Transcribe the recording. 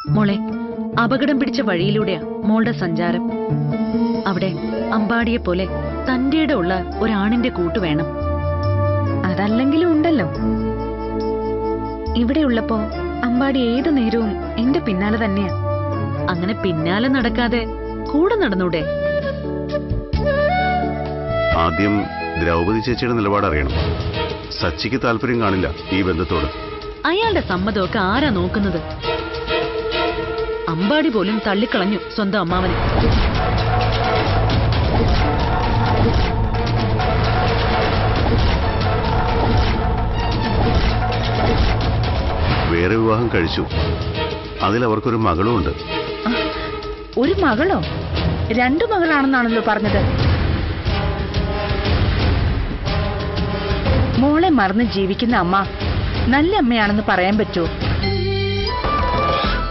മോളെ അപകടം പിടിച്ച വഴിയിലൂടെയാ മോളുടെ സഞ്ചാരം അവിടെ അമ്പാടിയെ പോലെ തന്റെയുടെ ഉള്ള ഒരാണിന്റെ കൂട്ട് വേണം അതല്ലെങ്കിലും ഉണ്ടല്ലോ ഇവിടെ ഉള്ളപ്പോ അമ്പാടി ഏതു നേരവും എന്റെ പിന്നാലെ തന്നെയാ അങ്ങനെ പിന്നാലെ നടക്കാതെ കൂടെ നടന്നൂടെ ആദ്യം ദ്രൗപദി ചേച്ചിയുടെ നിലപാട് അറിയണം സച്ചിക്ക് താല്പര്യം കാണില്ല ഈ ബന്ധത്തോട് അയാളുടെ സമ്മതമൊക്കെ ആരാ നോക്കുന്നത് അമ്പാടി പോലും തള്ളിക്കളഞ്ഞു സ്വന്തം അമ്മാവനെ വേറെ വിവാഹം കഴിച്ചു അതിൽ അവർക്കൊരു മകളും ഉണ്ട് ഒരു മകളോ രണ്ടു മകളാണെന്നാണല്ലോ പറഞ്ഞത് മോളെ മറന്ന് ജീവിക്കുന്ന അമ്മ നല്ല അമ്മയാണെന്ന് പറയാൻ പറ്റുമോ